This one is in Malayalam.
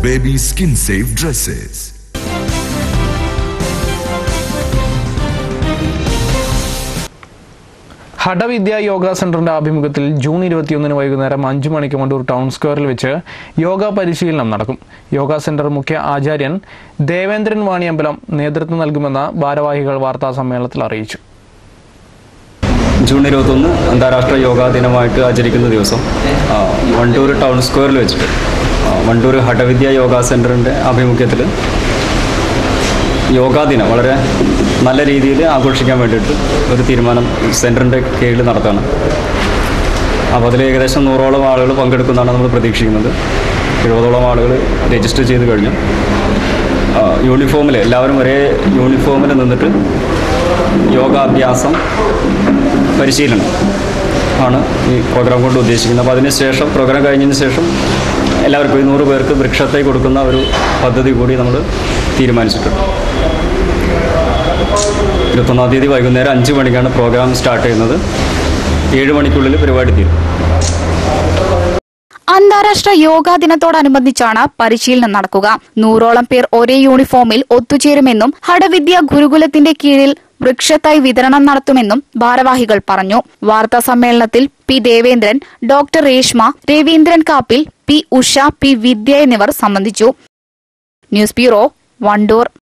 baby skin safe dresses. ഹഠവിദ്യ yoga സെന്ററിന്റെ ആഭിമുഖ്യത്തിൽ ജൂൺ ഇരുപത്തിയൊന്നിന് വൈകുന്നേരം അഞ്ചു മണിക്ക് മണ്ടൂർ ടൗൺ സ്ക്വയറിൽ വെച്ച് യോഗ പരിശീലനം നടക്കും യോഗ സെന്റർ മുഖ്യ ആചാര്യൻ ദേവേന്ദ്രൻ വാണിയമ്പലം നേതൃത്വം നൽകുമെന്ന് ഭാരവാഹികൾ വാർത്താ സമ്മേളനത്തിൽ അറിയിച്ചു ജൂൺ ഇരുപത്തൊന്ന് അന്താരാഷ്ട്ര യോഗാ ദിനമായിട്ട് ആചരിക്കുന്ന ദിവസം ആ, വണ്ടൂർ ടൗൺ സ്ക്വയറിൽ വെച്ചിട്ട് ആ, വണ്ടൂർ ഹഠവിദ്യ യോഗ സെൻറ്ററിൻ്റെ ആഭിമുഖ്യത്തിൽ യോഗാ ദിനം വളരെ നല്ല രീതിയിൽ ആഘോഷിക്കാൻ വേണ്ടിയിട്ട് ഒരു തീരുമാനം സെൻറ്ററിൻ്റെ കീഴിൽ നടത്താണ് അപ്പോൾ അതിൽ ഏകദേശം നൂറോളം ആളുകൾ പങ്കെടുക്കുന്നതാണ് നമ്മൾ പ്രതീക്ഷിക്കുന്നത് എഴുപതോളം ആളുകൾ രജിസ്റ്റർ ചെയ്ത് കഴിഞ്ഞു യൂണിഫോമിൽ എല്ലാവരും ഒരേ യൂണിഫോമിൽ നിന്നിട്ട് യോഗാഭ്യാസം പരിശീലനം ആണ് ഈ പ്രോഗ്രാം കൊണ്ട് ഉദ്ദേശിക്കുന്നത് അപ്പോൾ അതിനുശേഷം പ്രോഗ്രാം കഴിഞ്ഞതിന് ശേഷം എല്ലാവർക്കും ഈ നൂറ് പേർക്ക് വൃക്ഷത്തെ കൊടുക്കുന്ന ഒരു പദ്ധതി കൂടി നമ്മൾ തീരുമാനിച്ചിട്ടുണ്ട് ഇരുപത്തൊന്നാം തീയതി വൈകുന്നേരം അഞ്ച് മണിക്കാണ് പ്രോഗ്രാം സ്റ്റാർട്ട് ചെയ്യുന്നത് ഏഴ് മണിക്കുള്ളിൽ പരിപാടി തീരും അന്താരാഷ്ട്ര യോഗാ ദിനത്തോടനുബന്ധിച്ചാണ് പരിശീലനം നടക്കുക നൂറോളം പേർ ഒരേ യൂണിഫോമിൽ ഒത്തുചേരുമെന്നും ഹഠവിദ്യ ഗുരുകുലത്തിന്റെ കീഴിൽ വൃക്ഷത്തായി വിതരണം നടത്തുമെന്നും ഭാരവാഹികൾ പറഞ്ഞു വാർത്താ സമ്മേളനത്തിൽ P Devendran doctor Reshma Raveendran Kappil P Usha P Vidya എന്നിവർ സംബന്ധിച്ചു ന്യൂസ് ബ്യൂറോ വണ്ടൂർ